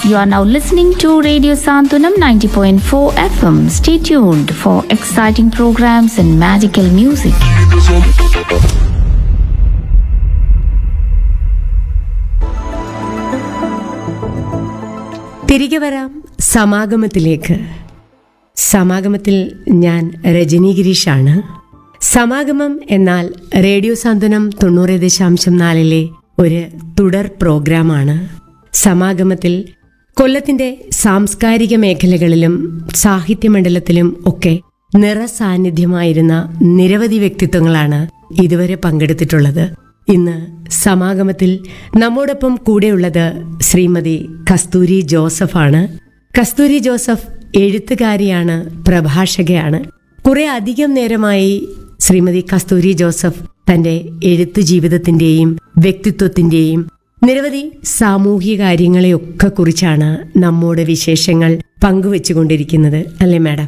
You are now listening to Radio Santunam 90.4 FM. Stay tuned for exciting programs and magical music. തിരികെ വരാം സമാഗമത്തിലേക്ക് സമാഗമത്തിൽ ഞാൻ രജനി ഗിരീഷാണ് സമാഗമം എന്നാൽ radio സാന്ത്വനം തൊണ്ണൂറ് ദശാംശം നാലിലെ ഒരു തുടർ പ്രോഗ്രാമാണ് സമാഗമത്തിൽ കൊല്ലത്തിന്റെ സാംസ്കാരിക മേഖലകളിലും സാഹിത്യമണ്ഡലത്തിലും ഒക്കെ നിറസാന്നിധ്യമായിരുന്ന നിരവധി വ്യക്തിത്വങ്ങളാണ് ഇതുവരെ പങ്കെടുത്തിട്ടുള്ളത് ഇന്ന് സമാഗമത്തിൽ നമ്മോടൊപ്പം കൂടെയുള്ളത് ശ്രീമതി കസ്തൂരി ജോസഫാണ് കസ്തൂരി ജോസഫ് എഴുത്തുകാരിയാണ് പ്രഭാഷകയാണ് കുറെ അധികം നേരമായി ശ്രീമതി കസ്തൂരി ജോസഫ് തന്റെ എഴുത്തു ജീവിതത്തിന്റെയും വ്യക്തിത്വത്തിന്റെയും നിരവധി സാമൂഹിക കാര്യങ്ങളെയൊക്കെ കുറിച്ചാണ് നമ്മോട് വിശേഷങ്ങൾ പങ്കുവെച്ചുകൊണ്ടിരിക്കുന്നത് അല്ലേ മാഡം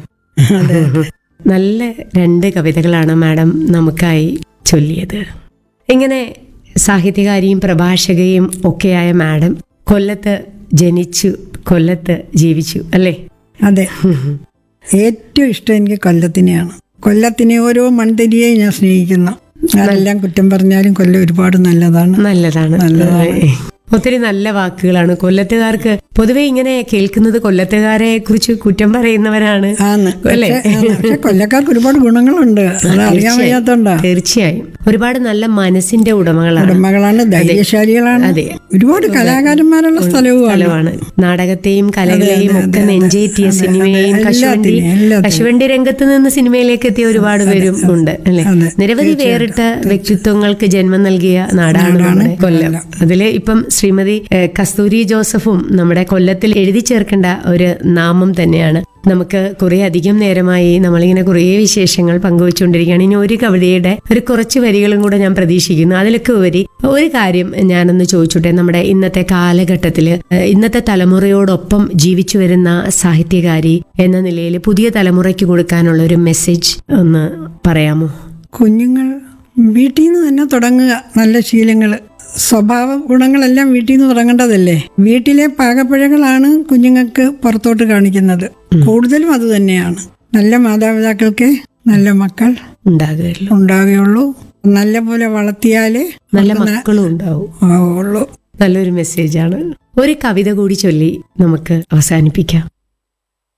നല്ല രണ്ട് കവിതകളാണ് മാഡം നമുക്കായി ചൊല്ലിയത് ഇങ്ങനെ സാഹിത്യകാരിയും പ്രഭാഷകയും ഒക്കെയായ മാഡം കൊല്ലത്ത് ജനിച്ചു കൊല്ലത്ത് ജീവിച്ചു അല്ലേ അതെ ഏറ്റവും ഇഷ്ടം എനിക്ക് കൊല്ലത്തിനെയാണ് കൊല്ലത്തിനെ ഓരോ മൺതരിയെയും ഞാൻ സ്നേഹിക്കുന്നു ആരെല്ലാം കുറ്റം പറഞ്ഞാലും കൊല്ലം ഒരുപാട് നല്ലതാണ് നല്ലതാണ് നല്ലതാണ്. ഒത്തിരി നല്ല വാക്കുകളാണ് കൊല്ലത്തുകാർക്ക് പൊതുവെ ഇങ്ങനെ കേൾക്കുന്നത് കൊല്ലത്തുകാരെ കുറിച്ച് കുറ്റം പറയുന്നവരാണ് ആന്ന് അല്ലേ പക്ഷെ ആ, പക്ഷെ കൊല്ലക്കാർക്ക് ഒരുപാട് ഗുണങ്ങളുണ്ട് അത് അറിയാൻ വയ്യാത്തോണ്ടാ തീർച്ചയായും ഒരുപാട് നല്ല മനസ്സിന്റെ ഉടമകളാണ് ഉടമകളാണ് ധൈര്യശാലികളാണ് അതെ. ഒരുപാട് കലാകാരന്മാരുള്ള സ്ഥലവുമാണ് സ്ഥലമാണ് നാടകത്തെയും കലകളെയും ഒക്കെ നെഞ്ചേറ്റിയ സിനിമയും കശുവണ്ടി എല്ലാത്തിനെയും, എല്ലാത്തിനെയും. കശുവണ്ടി രംഗത്ത് നിന്ന് സിനിമയിലേക്ക് എത്തിയ ഒരുപാട് പേരും ഉണ്ട് അല്ലെ അതെ, നിരവധി വേറിട്ട വ്യക്തിത്വങ്ങൾക്ക് ജന്മം നൽകിയ നാടാണ് നമ്മുടെ കൊല്ലം അതില് ഇപ്പം ശ്രീമതി ഏഹ്, കസ്തൂരി ജോസഫും നമ്മുടെ കൊല്ലത്തിൽ എഴുതി ചേർക്കേണ്ട ഒരു നാമം തന്നെയാണ് നമുക്ക് കുറെ അധികം നേരമായി നമ്മളിങ്ങനെ കുറേ വിശേഷങ്ങൾ പങ്കുവെച്ചുകൊണ്ടിരിക്കുകയാണ് ഇനി ഒരു കവിതയുടെ ഒരു കുറച്ച് വരികളും കൂടെ ഞാൻ പ്രതീക്ഷിക്കുന്നു അതിലൊക്കെ ഉപരി ഒരു കാര്യം ഞാനൊന്ന് ചോദിച്ചോട്ടെ നമ്മുടെ ഇന്നത്തെ കാലഘട്ടത്തിൽ ഇന്നത്തെ തലമുറയോടൊപ്പം ജീവിച്ചു വരുന്ന സാഹിത്യകാരി എന്ന നിലയിൽ പുതിയ തലമുറയ്ക്ക് കൊടുക്കാനുള്ള ഒരു മെസ്സേജ് ഒന്ന് പറയാമോ കുഞ്ഞുങ്ങൾ വീട്ടിൽ നിന്ന് തന്നെ തുടങ്ങുക നല്ല ശീലങ്ങൾ സ്വഭാവ ഗുണങ്ങളെല്ലാം വീട്ടിൽ നിന്ന് തുടങ്ങേണ്ടതല്ലേ വീട്ടിലെ പാകപ്പിഴകളാണ് കുഞ്ഞുങ്ങൾക്ക് പുറത്തോട്ട് കാണിക്കുന്നത് കൂടുതലും അത് തന്നെയാണ് നല്ല മാതാപിതാക്കൾക്ക് നല്ല മക്കൾ ഉണ്ടാകുകയുള്ളൂ ഉണ്ടാകുകയുള്ളൂ നല്ല പോലെ വളർത്തിയാലേ നല്ല മക്കളും ഉണ്ടാവും ഉള്ളൂ നല്ലൊരു മെസ്സേജാണ് ഒരു കവിത കൂടി ചൊല്ലി നമുക്ക് അവസാനിപ്പിക്കാം